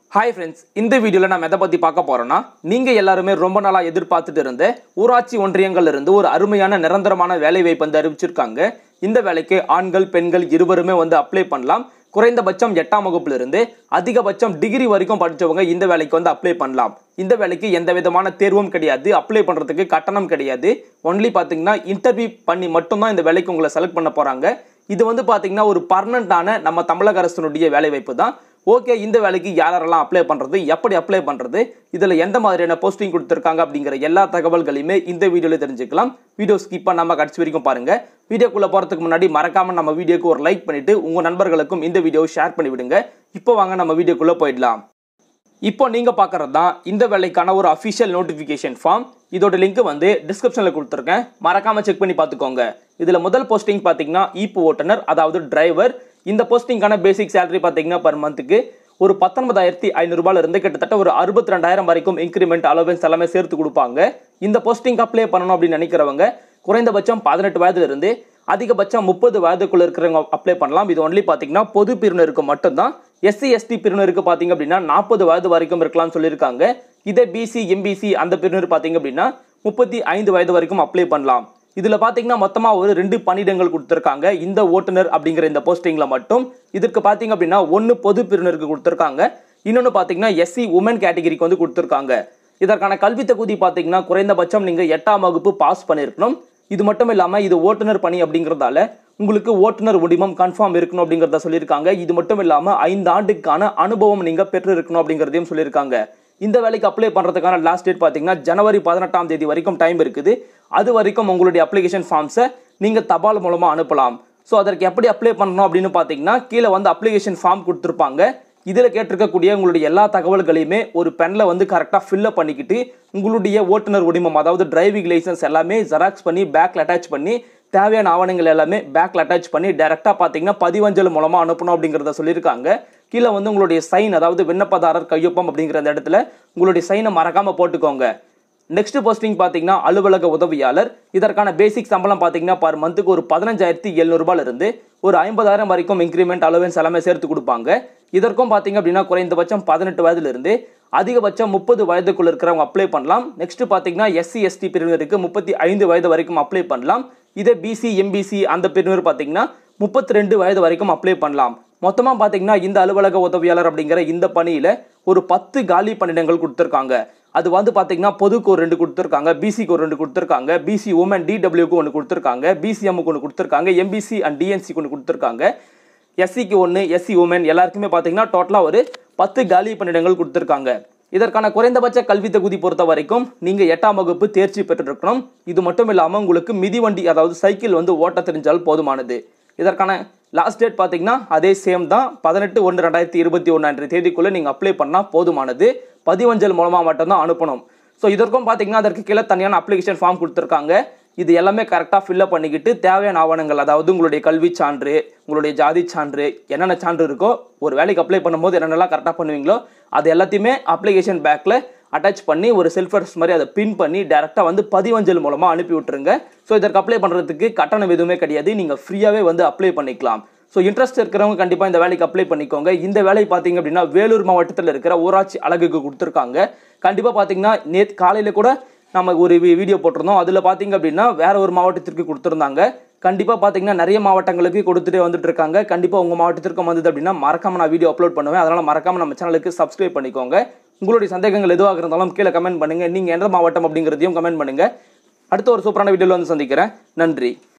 hi friends இந்த வீடியோவில் நம்ம எதை பற்றி பார்க்க போகிறோம்னா நீங்கள் எல்லாருமே ரொம்ப நாளாக எதிர்பார்த்துட்டு இருந்த ஊராட்சி ஒன்றியங்கள்ல இருந்து ஒரு அருமையான நிரந்தரமான வேலை வாய்ப்பு வந்து அறிவிச்சிருக்காங்க இந்த வேலைக்கு ஆண்கள் பெண்கள் இருவருமே வந்து அப்ளை பண்ணலாம் குறைந்தபட்சம் எட்டாம் வகுப்புல இருந்து அதிகபட்சம் டிகிரி வரைக்கும் படிச்சவங்க இந்த வேலைக்கு வந்து அப்ளை பண்ணலாம் இந்த வேலைக்கு எந்த விதமான தேர்வும் கிடையாது அப்ளை பண்ணுறதுக்கு கட்டணம் கிடையாது ஒன்லி பார்த்தீங்கன்னா இன்டர்வியூ பண்ணி மட்டும்தான் இந்த வேலைக்கு உங்களை செலக்ட் பண்ண போகிறாங்க இது வந்து பார்த்தீங்கன்னா ஒரு பர்மனண்டான நம்ம தமிழக அரசினுடைய வேலை வாய்ப்பு தான் ஓகே இந்த வேலைக்கு யாரெல்லாம் அப்ளை பண்ணுறது எப்படி அப்ளை பண்ணுறது இதில் எந்த மாதிரியான போஸ்டிங் கொடுத்துருக்காங்க அப்படிங்கிற எல்லா தகவல்களையுமே இந்த வீடியோவில் தெரிஞ்சுக்கலாம் வீடியோ ஸ்கிப் பண்ணாமல் கடைசி வரைக்கும் பாருங்கள் வீடியோக்குள்ளே போகிறதுக்கு முன்னாடி மறக்காமல் நம்ம வீடியோக்கு ஒரு லைக் பண்ணிவிட்டு உங்கள் நண்பர்களுக்கும் இந்த வீடியோவை ஷேர் பண்ணி விடுங்க இப்போ வாங்க நம்ம வீடியோக்குள்ளே போயிடலாம் இப்போ நீங்க பார்க்கறது தான் இந்த வேலைக்கான ஒரு அஃபிஷியல் நோட்டிஃபிகேஷன் ஃபார்ம் இதோட லிங்க் வந்து டிஸ்கிரிப்ஷனில் கொடுத்துருக்கேன் மறக்காம செக் பண்ணி பார்த்துக்கோங்க இதுல முதல் போஸ்டிங் பார்த்தீங்கன்னா ஈப்பு ஓட்டுநர் அதாவது டிரைவர் இந்த போஸ்டிங்கான பேசிக் சேலரி பார்த்தீங்கன்னா பர் மந்த்துக்கு ஒரு பத்தொன்பதாயிரத்தி ஐநூறுபால இருந்து கிட்டத்தட்ட ஒரு அறுபத்தி ரெண்டாயிரம் வரைக்கும் இன்க்ரிமெண்ட் அலோவன்ஸ் எல்லாமே சேர்த்து கொடுப்பாங்க இந்த போஸ்டிங் அப்ளை பண்ணணும் அப்படின்னு நினைக்கிறவங்க குறைந்தபட்சம் பதினெட்டு வயதுல இருந்து அதிகபட்சம் முப்பது வயதுக்குள்ள இருக்கிறவங்க அப்ளை பண்ணலாம் இது ஒன்லி பார்த்தீங்கன்னா பொது பிரிவினருக்கு மட்டும்தான் எஸ்சி எஸ்டி பிரிவினருக்கு பார்த்தீங்க அப்படின்னா நாற்பது வயது வரைக்கும் இருக்கலாம்னு சொல்லியிருக்காங்க இதே பிசி எம்பிசி அந்த பிரிவினர் பார்த்தீங்க அப்படின்னா முப்பத்தி ஐந்து வயது வரைக்கும் அப்ளை பண்ணலாம் இதுல பாத்தீங்கன்னா மொத்தமா ஒரு ரெண்டு பணியிடங்கள் கொடுத்துருக்காங்க இந்த ஓட்டுநர் அப்படிங்கிற இந்த போஸ்டிங்ல மட்டும் இதற்கு பாத்தீங்க அப்படின்னா ஒன்னு பொது பிரிவினருக்கு கொடுத்துருக்காங்க இன்னொன்னு பாத்தீங்கன்னா எஸ்சி உமன் கேட்டகரிக்கு வந்து கொடுத்துருக்காங்க இதற்கான கல்வி தகுதி பாத்தீங்கன்னா குறைந்தபட்சம் நீங்க எட்டாம் வகுப்பு பாஸ் பண்ணிருக்கணும் இது மட்டும் இல்லாம இது ஓட்டுநர் பணி அப்படிங்கறதால உங்களுக்கு ஓட்டுநர் உரிமம் கன்ஃபார்ம் இருக்கணும் அப்படிங்கறத சொல்லியிருக்காங்க இது மட்டும் இல்லாம ஐந்து ஆண்டுக்கான அனுபவம் நீங்க பெற்று இருக்கணும் அப்படிங்கறதையும் சொல்லியிருக்காங்க இந்த வேலைக்கு அப்ளை பண்றதுக்கான லாஸ்ட் டேட் பாத்தீங்கன்னா ஜனவரி பதினெட்டாம் தேதி வரைக்கும் டைம் இருக்குது அது வரைக்கும் உங்களுடைய அப்ளிகேஷன் ஃபார்ம்ஸை நீங்க தபால் மூலமா அனுப்பலாம் ஸோ அதற்கு எப்படி அப்ளை பண்ணணும் அப்படின்னு பார்த்தீங்கன்னா கீழே வந்து அப்ளிகேஷன் ஃபார்ம் கொடுத்துருப்பாங்க இதில் கேட்டிருக்கக்கூடிய உங்களுடைய எல்லா தகவல்களையுமே ஒரு பெனில் வந்து கரெக்டாக ஃபில்லப் பண்ணிக்கிட்டு உங்களுடைய ஓட்டுநர் உரிமம் அதாவது டிரைவிங் லைசன்ஸ் எல்லாமே ஜெராக்ஸ் பண்ணி பேக்கில் அட்டாச் பண்ணி தேவையான ஆவணங்கள் எல்லாமே பேக்கில் அட்டாச் பண்ணி டேரெக்டாக பார்த்தீங்கன்னா பதிவஞ்சல் மூலமாக அனுப்பணும் அப்படிங்கிறத சொல்லியிருக்காங்க கீழே வந்து உங்களுடைய சைன் அதாவது விண்ணப்பதாரர் கையொப்பம் அப்படிங்கிற அந்த இடத்துல உங்களுடைய சைனை மறக்காமல் போட்டுக்கோங்க நெக்ஸ்ட் போஸ்டிங் பார்த்தீங்கன்னா அலுவலக உதவியாளர் இதற்கான பேசிக் சம்பளம் பார்த்தீங்கன்னா பர் மந்த்துக்கு ஒரு பதினஞ்சாயிரத்தி எழுநூறுபால இருந்து ஒரு ஐம்பதாயிரம் வரைக்கும் இன்க்ரிமெண்ட் அலவன்ஸ் எல்லாமே சேர்த்து கொடுப்பாங்க இதற்கும் பார்த்தீங்க அப்படின்னா குறைந்தபட்சம் பதினெட்டு வயதுல இருந்து அதிகபட்சம் முப்பது வயதுக்குள்ள இருக்கிறவங்க அப்ளை பண்ணலாம் நெக்ஸ்ட் பார்த்தீங்கன்னா எஸ்சி எஸ்டி பிரிவினருக்கு முப்பத்தி ஐந்து வயது வரைக்கும் அப்ளை பண்ணலாம் இதே பிசி எம்பிசி அந்த பிரிவினர் பார்த்தீங்கன்னா முப்பத்தி ரெண்டு வயது வரைக்கும் அப்ளை பண்ணலாம் மொத்தமாக பார்த்தீங்கன்னா இந்த அலுவலக உதவியாளர் அப்படிங்கிற இந்த பணியில் ஒரு பத்து காலி பணியிடங்கள் கொடுத்துருக்காங்க அது வந்து பார்த்தீங்கன்னா பொதுக்கு ஒரு ரெண்டு கொடுத்துருக்காங்க பிசிக்கு ஒரு ரெண்டு கொடுத்துருக்காங்க பிசி உமன் டிடபிள்யூக்கு ஒன்று கொடுத்துருக்காங்க பிசிஎம்முக்கு ஒன்று கொடுத்துருக்காங்க எம்பிசி அண்ட் டிஎன்சிக்கு ஒன்று கொடுத்துருக்காங்க எஸ்சிக்கு ஒன்று எஸ்சி உமன் எல்லாருக்குமே பார்த்தீங்கன்னா டோட்டலாக ஒரு பத்து காலி பணியிடங்கள் கொடுத்துருக்காங்க இதற்கான குறைந்தபட்ச கல்வி தகுதி பொறுத்த வரைக்கும் நீங்க எட்டாம் வகுப்பு தேர்ச்சி பெற்றிருக்கணும் இது மட்டும் இல்லாமல் உங்களுக்கு மிதிவண்டி அதாவது சைக்கிள் வந்து ஓட்ட தெரிஞ்சால் போதுமானது இதற்கான லாஸ்ட் டேட் பார்த்தீங்கன்னா அதே சேம் தான் பதினெட்டு ஒன்று ரெண்டாயிரத்தி இருபத்தி ஒன்று அன்றைய தேதிக்குள்ளே நீங்கள் அப்ளை பண்ணால் போதுமானது பதிவஞ்சல் மூலமாக மட்டும்தான் அனுப்பணும் ஸோ இதற்கும் பார்த்தீங்கன்னா அதற்கு கீழே தனியான அப்ளிகேஷன் ஃபார்ம் கொடுத்துருக்காங்க இது எல்லாமே கரெக்டாக ஃபில்அப் பண்ணிக்கிட்டு தேவையான ஆவணங்கள் அதாவது உங்களுடைய கல்வி சான்று உங்களுடைய ஜாதி சான்று என்னென்ன சான்று இருக்கோ ஒரு வேலைக்கு அப்ளை பண்ணும்போது என்னென்னலாம் கரெக்டாக பண்ணுவீங்களோ அது எல்லாத்தையுமே அப்ளிகேஷன் பேக்கில் அட்டாச் பண்ணி ஒரு செல்ஃபர்ஸ் மாதிரி அதை பின் பண்ணி டேரெக்டாக வந்து பதிவஞ்சல் மூலமாக அனுப்பி விட்டுருங்க ஸோ இதற்கு அப்ளை பண்ணுறதுக்கு கட்டணம் எதுவுமே கிடையாது நீங்கள் ஃப்ரீயாகவே வந்து அப்ளை பண்ணிக்கலாம் ஸோ இன்ட்ரெஸ்ட் இருக்கிறவங்க கண்டிப்பாக இந்த வேலைக்கு அப்ளை பண்ணிக்கோங்க இந்த வேலை பார்த்தீங்க அப்படின்னா வேலூர் மாவட்டத்தில் இருக்கிற ஊராட்சி அழகுக்கு கொடுத்துருக்காங்க கண்டிப்பாக பார்த்தீங்கன்னா நேற்று காலையில் கூட நம்ம ஒரு வீடியோ போட்டிருந்தோம் அதில் பார்த்தீங்க அப்படின்னா வேற ஒரு மாவட்டத்திற்கு கொடுத்துருந்தாங்க கண்டிப்பாக பார்த்தீங்கன்னா நிறைய மாவட்டங்களுக்கு கொடுத்துட்டே வந்துட்டு இருக்காங்க கண்டிப்பாக உங்கள் மாவட்டத்திற்கும் வந்தது அப்படின்னா மறக்காம நான் வீடியோ அப்லோட் பண்ணுவேன் அதனால் மறக்காம நம்ம சேனலுக்கு சப்ஸ்கிரைப் பண்ணிக்கோங்க உங்களுடைய சந்தேகங்கள் எதுவாக இருந்தாலும் கீழே கமெண்ட் பண்ணுங்க நீங்கள் எந்த மாவட்டம் அப்படிங்கிறதையும் கமெண்ட் பண்ணுங்க அடுத்த ஒரு சூப்பரான வீடியோவில் வந்து சந்திக்கிறேன் நன்றி